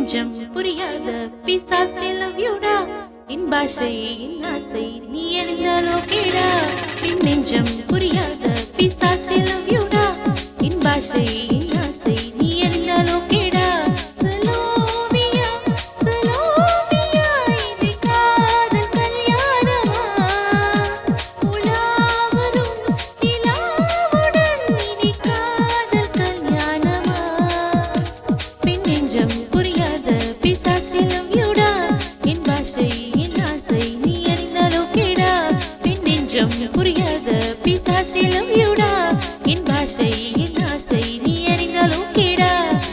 நெஞ்சம் புரியாத பிசாசே லவ் யூடா என் பாஷை என் ஆசை நீ அறிந்தாலோ கேடா என் நெஞ்சம் புரியாத பிசாசே லவ் யூடா என் பாஷை என் ஆசை நீ அறிந்தாலோ கேடா சலோமியா சலோமியா இது காதல் கல்யாணமா உலாவரும் நிலாவுடன் இனி காதல் கல்யாணமா பின் நெஞ்சம் புரியாத பிசாசிலம் யூடா என் பாஷை என் ஆசை நீ அறிந்தாலோ கேடா பின் நெஞ்சம் புரியாத பிசாசிலம் யூடா என் பாஷை என் ஆசை நீ அறிந்தாலோ கேடா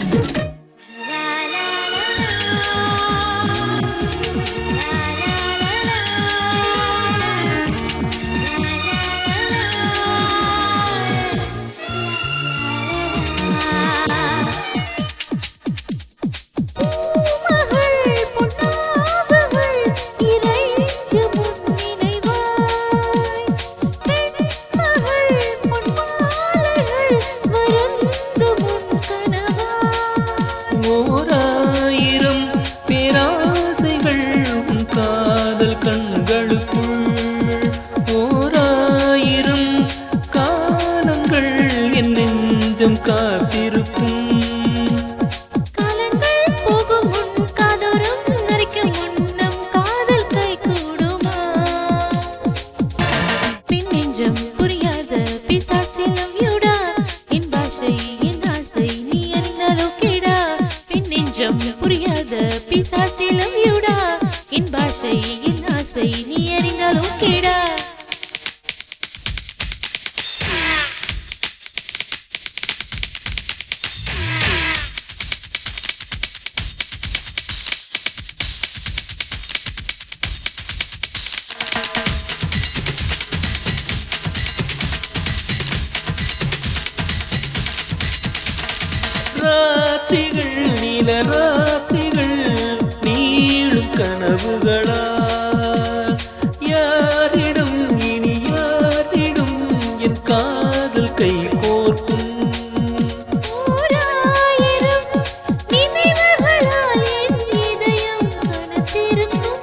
மகள் பொன்னாவகள் இறைஞ்சு முன்னினைவாய் பெண்மகள் பொன்மாலைகள் மறந்து முன் கனவாய் ஓராயிரம் பேராசைகள் உன் காதல் கண்களுக்குள் ஓராயிரம் காலங்கள் என் நெஞ்சம் காத்திருக்கும் காலங்கள் போகும் முன் காதோரம் நரைக்கும் முன்னம் காதல் கை கூடுமா பின் நெஞ்சம் புரியாத பிசாசிலம் யூடா என் பாஷை என் ஆசை நீ அறிந்தாலோ கேடா பின் நெஞ்சம் புரியாத பிசாசிலம் யூடா என் பாஷை என் ஆசை நீ அறிந்தாலோ கேடா ராத்திரிகள் நீல ராத்திரிகள் நீளும் கனவுகளா யாரிடம் இனி யாரிடம் என் காதல் கை கோர்க்கும் ஓராயிரம் நினைவுகளால் என் இதயம் கனத்திருக்கும்.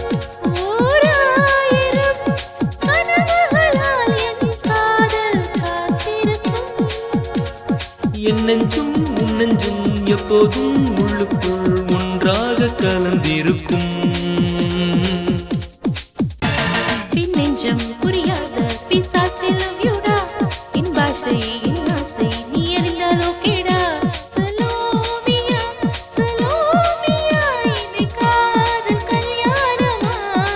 ஓராயிரம் கனவுகளால் என் காதல் காத்திருக்கும். என் நெஞ்சும் உன் நெஞ்சும் எப்போதும் உள்ளுக்குள் ஒன்றாக கலந்திருக்கும் பின் நெஞ்சம் புரியாத பிசாசிலம் யூடா. என் பாஷை, என் ஆசை நீ அறிந்தாலோ கேடா. சலோமியா, சலோமியா, இது காதல் கல்யாணமா?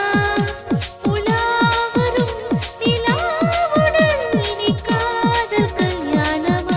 உலாவரும் நிலாவுடன் இனி காதல் கல்யாணமா